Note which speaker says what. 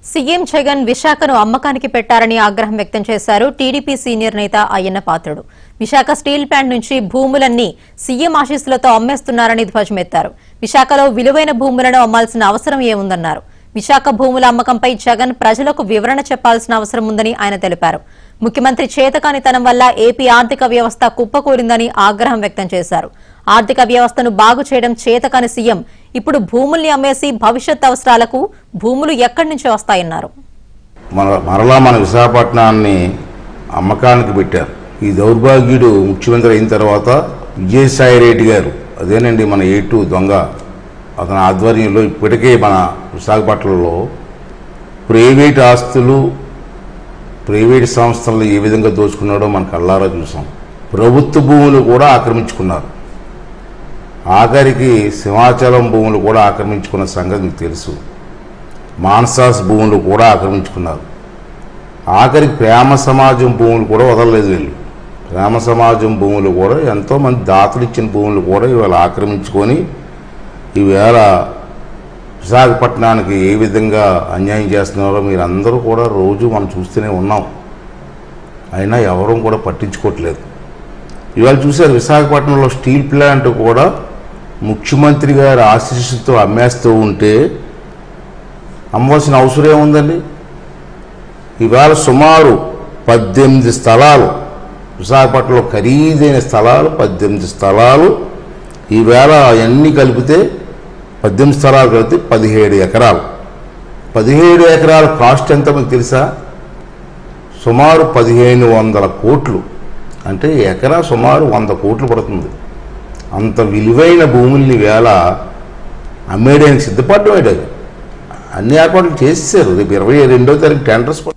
Speaker 1: CM Jagan విశాఖను అమ్మకానికి పెట్టారని ఆగ్రహం వ్యక్తం చేశారు టీడీపీ సీనియర్ నేత అయ్యన్న పాత్రుడు విశాఖ స్టీల్ ప్లాంట్ నుంచి భూములన్నీ సీఎం ఆశీస్సులతో అమ్మేస్తున్నారని ధ్వజమెత్తారు విశాఖలో విలువైన భూములను అమ్మాల్సిన అవసరం ఏముందన్నారు విశాఖ భూముల అమ్మకంపై జగన్ ప్రజలకు వివరణ చెప్పాల్సిన అవసరం ఉందని ఆయన తెలిపారు ముఖ్యమంత్రి చేతకానితనం వల్ల ఏపీ ఆర్థిక వ్యవస్థ కుప్పకూలిందని ఆగ్రహం వ్యక్తం చేశారు ఆర్థిక వ్యవస్థను బాగు చేయడం చేతకాని సీఎం ఇప్పుడు భూముల్ని అమ్మేసి భవిష్యత్ అవసరాలకు భూములు ఎక్కడి నుంచి వస్తాయన్నారు
Speaker 2: మన మరలా మన విశాఖపట్నాన్ని అమ్మకానికి పెట్టారు ఈ దౌర్భాగ్యుడు ముఖ్యమంత్రి అయిన తర్వాత విజయసాయి రెడ్డి గారు అదేనండి మన ఏటు దొంగ అతని ఆధ్వర్యంలో ఇప్పటికే మన విశాఖపట్నంలో ప్రైవేట్ ఆస్తులు ప్రైవేట్ సంస్థలను ఏ విధంగా దోచుకున్నాడో మన కళ్ళారా చూసాం ప్రభుత్వ భూములు కూడా ఆక్రమించుకున్నారు ఆఖరికి సింహాచలం భూములు కూడా ఆక్రమించుకున్న సంగతి మీకు తెలుసు మాన్సాస్ భూములు కూడా ఆక్రమించుకున్నారు ఆఖరికి ప్రేమ సమాజం భూములు కూడా వదలలేదు వీళ్ళు ప్రేమ సమాజం భూములు కూడా ఎంతోమంది దాతలు ఇచ్చిన భూములు కూడా ఇవాళ ఆక్రమించుకొని ఈవేళ విశాఖపట్నానికి ఏ విధంగా అన్యాయం చేస్తున్నారో మీరు అందరూ కూడా రోజు మనం చూస్తూనే ఉన్నాం అయినా ఎవరూ కూడా పట్టించుకోవట్లేదు ఇవాళ చూశారు విశాఖపట్నంలో స్టీల్ ప్లాంట్ కూడా ముఖ్యమంత్రి గారి ఆశీస్సుతో అమ్మేస్తూ ఉంటే అమ్మవలసిన అవసరం ఏముందండి ఇవాళ సుమారు పద్దెనిమిది స్థలాలు విశాఖపట్నంలో ఖరీదైన స్థలాలు పద్దెనిమిది స్థలాలు ఈవేళ అవన్నీ కలిపితే పద్దెనిమిది స్థలాలు కలిపితే పదిహేడు ఎకరాలు పదిహేడు ఎకరాల కాస్ట్ ఎంత మీకు తెలుసా సుమారు పదిహేను వందల కోట్లు అంటే ఎకరా సుమారు వంద కోట్లు పడుతుంది అంత విలువైన భూముల్ని వేళ అమ్మేయడానికి సిద్ధపడడం అది అన్ని ఏర్పాట్లు చేసేసారు రేపు ఇరవై రెండో తారీఖు టెండర్స్ కూడా